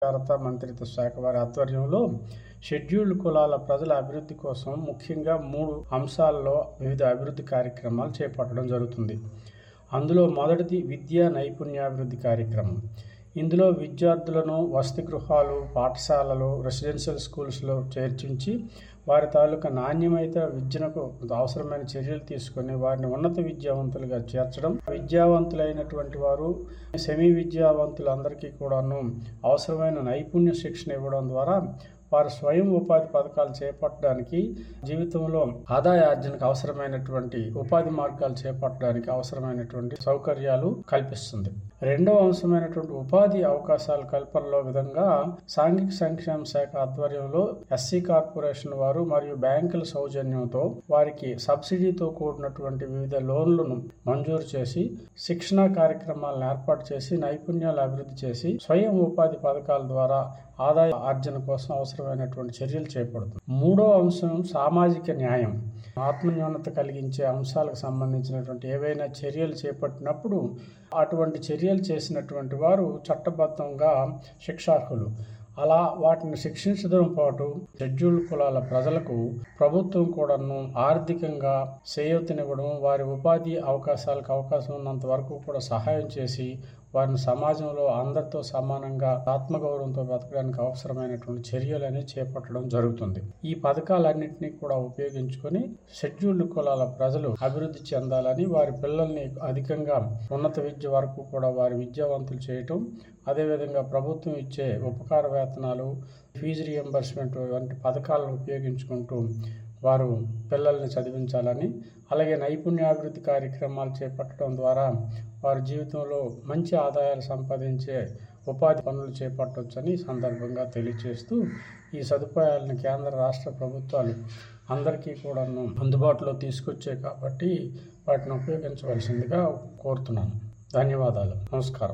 భారత మంత్రిత్వ శాఖ వారి ఆధ్వర్యంలో షెడ్యూల్డ్ కులాల ప్రజల అభివృద్ధి కోసం ముఖ్యంగా మూడు అంశాల్లో వివిధ అభివృద్ధి కార్యక్రమాలు చేపట్టడం జరుగుతుంది అందులో మొదటిది విద్యా నైపుణ్యాభివృద్ధి కార్యక్రమం ఇందులో విద్యార్థులను వసతి గృహాలు పాఠశాలలు రెసిడెన్షియల్ స్కూల్స్లో చేర్చించి వారి తాలూకా నాణ్యమైన విద్యకు అవసరమైన చర్యలు తీసుకొని వారిని ఉన్నత విద్యావంతులుగా చేర్చడం విద్యావంతులైనటువంటి వారు సెమీ విద్యావంతులందరికీ కూడాను అవసరమైన నైపుణ్య శిక్షణ ఇవ్వడం ద్వారా వారు స్వయం ఉపాధి పథకాలు చేపట్టడానికి జీవితంలో ఆదాయ ఆర్జనకు అవసరమైనటువంటి ఉపాధి మార్గాలు చేపట్టడానికి అవసరమైనటువంటి సౌకర్యాలు కల్పిస్తుంది రెండవ అంశమైనటువంటి ఉపాధి అవకాశాల కల్పనలో విధంగా సాంఘిక సంక్షేమ శాఖ ఆధ్వర్యంలో ఎస్సీ కార్పొరేషన్ వారు మరియు బ్యాంకుల సౌజన్యంతో వారికి సబ్సిడీతో కూడినటువంటి వివిధ లోన్లను మంజూరు చేసి శిక్షణా కార్యక్రమాలను ఏర్పాటు చేసి నైపుణ్యాలు అభివృద్ధి చేసి స్వయం ఉపాధి పథకాల ద్వారా ఆదాయ ఆర్జన కోసం అవసరమైనటువంటి చర్యలు చేపడుతుంది మూడో అంశం సామాజిక న్యాయం ఆత్మన్యూనత కలిగించే అంశాలకు సంబంధించినటువంటి ఏవైనా చర్యలు చేపట్టినప్పుడు అటువంటి చర్యలు చేసినటువంటి వారు చట్టబద్ధంగా శిక్షార్హులు అలా వాటిని శిక్షించడం పాటు షెడ్యూల్ కులాల ప్రజలకు ప్రభుత్వం కూడాను ఆర్థికంగా చేయూతనివ్వడం వారి ఉపాధి అవకాశాలకు అవకాశం ఉన్నంత వరకు కూడా సహాయం చేసి వారిని సమాజంలో అందరితో సమానంగా ఆత్మగౌరవంతో బతకడానికి అవసరమైనటువంటి చర్యలని చేపట్టడం జరుగుతుంది ఈ పథకాలన్నింటినీ కూడా ఉపయోగించుకొని షెడ్యూల్డ్ కులాల ప్రజలు అభివృద్ధి చెందాలని వారి పిల్లల్ని అధికంగా ఉన్నత విద్య వరకు కూడా వారి విద్యావంతులు చేయటం అదేవిధంగా ప్రభుత్వం ఇచ్చే ఉపకార వేతనాలు ఫీజు రియంబర్స్మెంట్ వంటి పథకాలను ఉపయోగించుకుంటూ వారు పిల్లల్ని చదివించాలని అలాగే నైపుణ్యాభివృద్ధి కార్యక్రమాలు చేపట్టడం ద్వారా వారి జీవితంలో మంచి ఆదాయాలు సంపాదించే ఉపాధి పనులు చేపట్టవచ్చని సందర్భంగా తెలియజేస్తూ ఈ సదుపాయాలను కేంద్ర రాష్ట్ర ప్రభుత్వాలు అందరికీ కూడాను అందుబాటులో తీసుకొచ్చే కాబట్టి వాటిని ఉపయోగించవలసిందిగా కోరుతున్నాను ధన్యవాదాలు నమస్కారం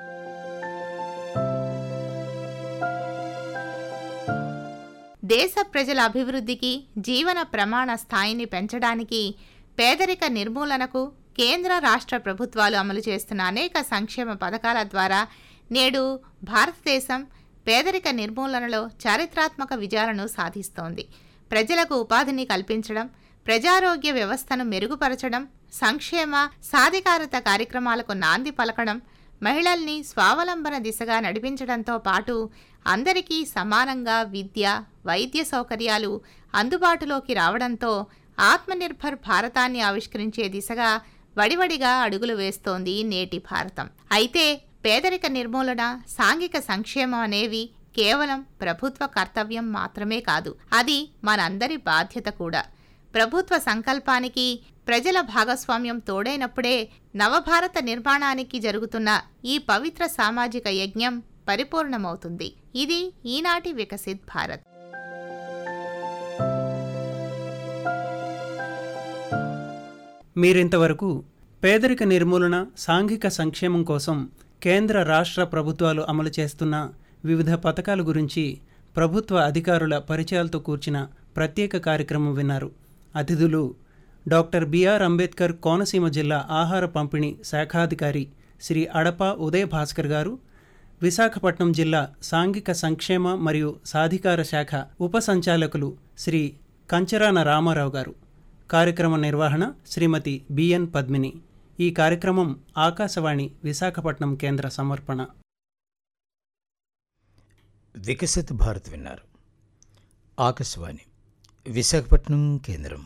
దేశ ప్రజల అభివృద్ధికి జీవన ప్రమాణ స్థాయిని పెంచడానికి పేదరిక నిర్మూలనకు కేంద్ర రాష్ట్ర ప్రభుత్వాలు అమలు చేస్తున్న అనేక సంక్షేమ పథకాల ద్వారా నేడు భారతదేశం పేదరిక నిర్మూలనలో చారిత్రాత్మక విజయాలను సాధిస్తోంది ప్రజలకు ఉపాధిని కల్పించడం ప్రజారోగ్య వ్యవస్థను మెరుగుపరచడం సంక్షేమ సాధికారత కార్యక్రమాలకు నాంది పలకడం మహిళల్ని స్వావలంబన దిశగా నడిపించడంతో పాటు అందరికీ సమానంగా విద్య వైద్య సౌకర్యాలు అందుబాటులోకి రావడంతో ఆత్మనిర్భర్ భారతాన్ని ఆవిష్కరించే దిశగా వడివడిగా అడుగులు వేస్తోంది నేటి భారతం అయితే పేదరిక నిర్మూలన సాంఘిక సంక్షేమం అనేవి కేవలం ప్రభుత్వ కర్తవ్యం మాత్రమే కాదు అది మనందరి బాధ్యత కూడా ప్రభుత్వ సంకల్పానికి ప్రజల భాగస్వామ్యం తోడైనప్పుడే నవభారత నిర్మాణానికి జరుగుతున్న ఈ పవిత్ర సామాజిక యజ్ఞం పరిపూర్ణమవుతుంది ఇది ఈనాటి వికసిత్ భారత్ మీరింతవరకు పేదరిక నిర్మూలన సాంఘిక సంక్షేమం కోసం కేంద్ర రాష్ట్ర ప్రభుత్వాలు అమలు చేస్తున్న వివిధ పథకాల గురించి ప్రభుత్వ అధికారుల పరిచయాలతో కూర్చిన ప్రత్యేక కార్యక్రమం విన్నారు అతిథులు డాక్టర్ బిఆర్ అంబేద్కర్ కోనసీమ జిల్లా ఆహార పంపిణీ శాఖాధికారి శ్రీ అడప ఉదయ భాస్కర్ గారు విశాఖపట్నం జిల్లా సాంఘిక సంక్షేమ మరియు సాధికార శాఖ ఉప సంచాలకులు శ్రీ కంచరాన రామారావు గారు కార్యక్రమ నిర్వహణ శ్రీమతి బిఎన్ పద్మిని ఈ కార్యక్రమం ఆకాశవాణి విశాఖపట్నం కేంద్ర సమర్పణ వికసిత్ భారత్ విన్నారు ఆకాశవాణి విశాఖపట్నం కేంద్రం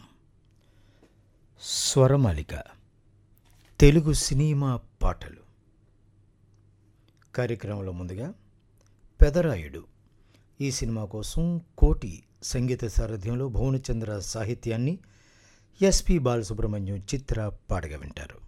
స్వరమాలిక తెలుగు సినిమా పాటలు కార్యక్రమంలో ముందుగా పెదరాయుడు ఈ సినిమా కోసం కోటి సంగీత సారథ్యంలో భువనచంద్ర సాహిత్యాన్ని ఎస్పి బాలసుబ్రహ్మణ్యం చిత్ర పాడగా వింటారు